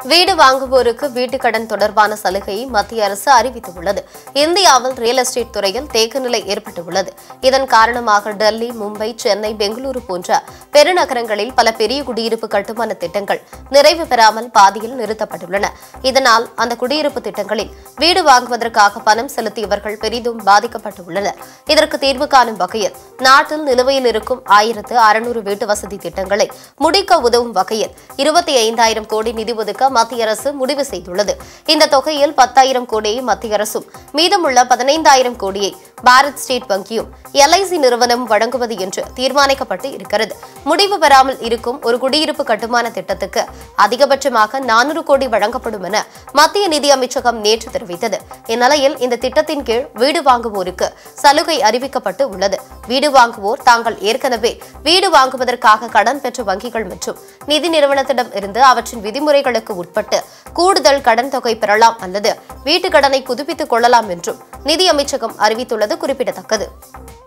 வீடு வாங்குவோருக்கு வீட்டு கடன் தொடர்பான சலுகையை மத்திய அரசு அறிவித்துள்ளது இந்தியாவில் ரியல் எஸ்டேட் துறையில் தேக்கநிலை ஏற்பட்டுள்ளது இதன் காரணமாக டெல்லி மும்பை சென்னை பெங்களூரு போன்ற பெருநகரங்களில் பல பெரிய குடியிருப்பு கட்டுமான திட்டங்கள் நிறைவு பெறாமல் பாதியில் நிறுத்தப்பட்டுள்ளன இதனால் அந்த குடியிருப்பு திட்டங்களில் வீடு வாங்குவதற்காக பணம் செலுத்தியவர்கள் பெரிதும் பாதிக்கப்பட்டுள்ளனர் இதற்கு தீர்வு காணும் வகையில் நாட்டில் நிலுவையில் இருக்கும் ஆயிரத்து அறுநூறு வீட்டு வசதி திட்டங்களை முடிக்க உதவும் வகையில் இருபத்தி ஐந்தாயிரம் கோடி நிதி ஒதுக்க மத்திய அரசு முடிவு செய்துள்ளது இந்த தொகையில் பத்தாயிரம் கோடியை மத்திய அரசும் மீதமுள்ள பதினைந்தாயிரம் கோடியை பாரத் ஸ்டேட் வங்கியும் எல்ஐசி நிறுவனம் வழங்குவது என்று தீர்மானிக்கப்பட்டு இருக்கிறது முடிவு பெறாமல் இருக்கும் ஒரு குடியிருப்பு கட்டுமான திட்டத்துக்கு அதிகபட்சமாக நானூறு கோடி வழங்கப்படும் என மத்திய நிதி அமைச்சகம் நேற்று தெரிவித்தது இந்நிலையில் இந்த திட்டத்தின் கீழ் வீடு வாங்குவோருக்கு சலுகை அறிவிக்கப்பட்டு உள்ளது வீடு வாங்குவோர் தாங்கள் ஏற்கனவே வீடு வாங்குவதற்காக கடன் பெற்ற வங்கிகள் மற்றும் நிதி நிறுவனத்திடம் இருந்து அவற்றின் விதிமுறைகளுக்கு உட்பட்டு கூடுதல் கடன் தொகை பெறலாம் அல்லது வீட்டு கடனை புதுப்பித்துக் கொள்ளலாம் என்றும் நிதி அமைச்சகம் அறிவித்துள்ளது குறிப்பிடத்தக்கது